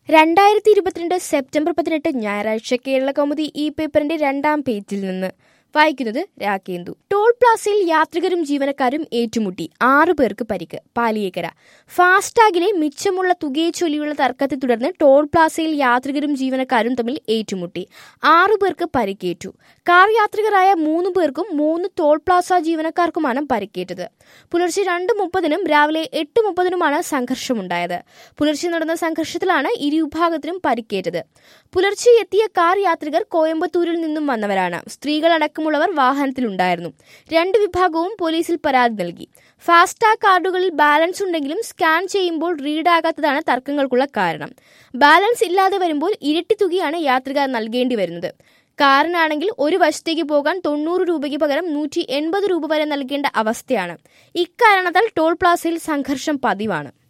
രണ്ടായിരത്തി ഇരുപത്തിരണ്ട് സെപ്റ്റംബർ പതിനെട്ട് ഞായറാഴ്ച കേരള കൗമുദി ഈ പേപ്പറിന്റെ രണ്ടാം പേജിൽ നിന്ന് വായിക്കുന്നത് രാകേന്ദു ടോൾ പ്ലാസയിൽ യാത്രികരും ജീവനക്കാരും ഏറ്റുമുട്ടി ആറു പേർക്ക് പരിക്ക് പാലിയേക്കര ഫാസ്ടാഗിലെ മിച്ചമുള്ള തുകയെ ചൊല്ലിയുള്ള തർക്കത്തെ തുടർന്ന് ടോൾ പ്ലാസയിൽ യാത്രികരും ജീവനക്കാരും തമ്മിൽ ഏറ്റുമുട്ടി ആറു പേർക്ക് പരിക്കേറ്റു കാർ യാത്രികരായ മൂന്ന് പേർക്കും മൂന്ന് ടോൾ പ്ലാസ ജീവനക്കാർക്കുമാണ് പരിക്കേറ്റത് പുലർച്ചെ രണ്ട് മുപ്പതിനും രാവിലെ എട്ട് മുപ്പതിനുമാണ് സംഘർഷമുണ്ടായത് പുലർച്ചെ നടന്ന സംഘർഷത്തിലാണ് ഇരുവിഭാഗത്തിനും പരിക്കേറ്റത് പുലർച്ചെ എത്തിയ കാർ യാത്രികർ കോയമ്പത്തൂരിൽ നിന്നും വന്നവരാണ് സ്ത്രീകൾ അടക്കമുള്ളവർ വാഹനത്തിലുണ്ടായിരുന്നു രണ്ട് വിഭാഗവും പോലീസിൽ പരാതി നൽകി ഫാസ്ടാഗ് കാർഡുകളിൽ ബാലൻസ് ഉണ്ടെങ്കിലും സ്കാൻ ചെയ്യുമ്പോൾ റീഡാകാത്തതാണ് തർക്കങ്ങൾക്കുള്ള കാരണം ബാലൻസ് ഇല്ലാതെ വരുമ്പോൾ ഇരട്ടി തുകയാണ് യാത്രികർ നൽകേണ്ടി വരുന്നത് കാറിനാണെങ്കിൽ ഒരു വശത്തേക്ക് പോകാൻ തൊണ്ണൂറ് രൂപയ്ക്ക് പകരം നൂറ്റി എൺപത് രൂപ വരെ നൽകേണ്ട അവസ്ഥയാണ് ഇക്കാരണത്താൽ ടോൾ പ്ലാസയിൽ സംഘർഷം പതിവാണ്